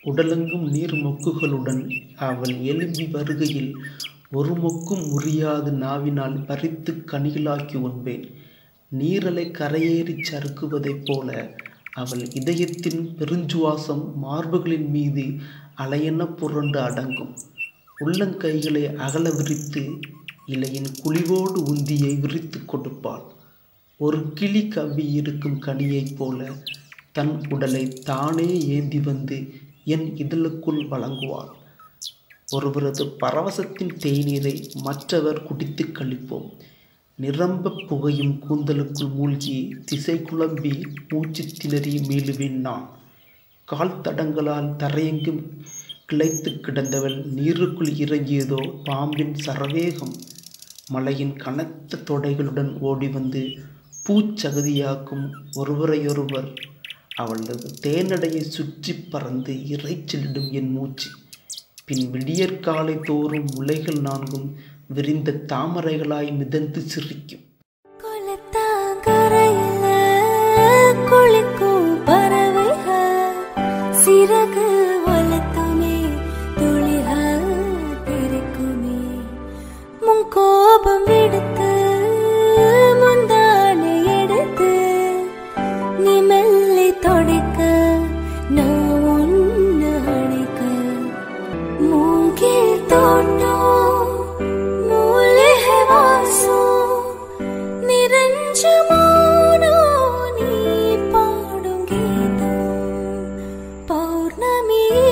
உடலெங்கும் நீர் மொக்குகளுடன் அவள் எழும்பி வருகையில் ஒரு மொக்கும் முறியாது நாவினால் பறித்து கனிகளாக்கி உண்பேன் நீரலை கரையேறிச் சறுக்குவதைப் போல அவள் இதயத்தின் பெருஞ்சுவாசம் மார்புகளின் மீது அலையென புரண்டு அடங்கும் உள்ளங்கைகளை அகல விரித்து இலையின் குழிவோடு உந்தியை விரித்து கொடுப்பாள் ஒரு கிளி கவ்வி இருக்கும் கனியைப் போல தன் உடலை தானே ஏந்தி வந்து என் இதழுக்குள் வழங்குவாள் ஒருவரது பரவசத்தின் தேநீரை மற்றவர் குடித்து கழிப்போம் நிரம்ப புகையும் கூந்தலுக்குள் மூழ்கி திசை குழம்பி மூச்சு திணறி மீளுவேன் நான் கால் தடங்களால் தரையெங்கும் கிளைத்து கிடந்தவள் நீருக்குள் இறங்கியதோ பாம்பின் சரவேகம் மலையின் கனத்த தொடைகளுடன் ஓடி வந்து பூச்சகதியாக்கும் ஒருவரையொருவர் அவளது தேனடையை சுற்றி பறந்து இறைச்சலிடும் என் மூச்சு பின் விடியற்காலை தோறும் முளைகள் நான்கும் விரிந்த தாமரைகளாய் மிதந்து சிரிக்கும் குளத்தாங்கரையில குளிக்கும் பறவைகள் சிறகு வளர்த்துமே துளிகள் தெரிக்குமே முன் கோபம் எடுத்து முந்தானை எடுத்து நீ மெல்லை தொடைக்க நான் ஒன்று அணைக்க மூங்கில் தோட்டம் மூலிகை வாசம் நிறைஞ்ச மௌனம் நீ பாடும் கீதம் பௌர்ணமி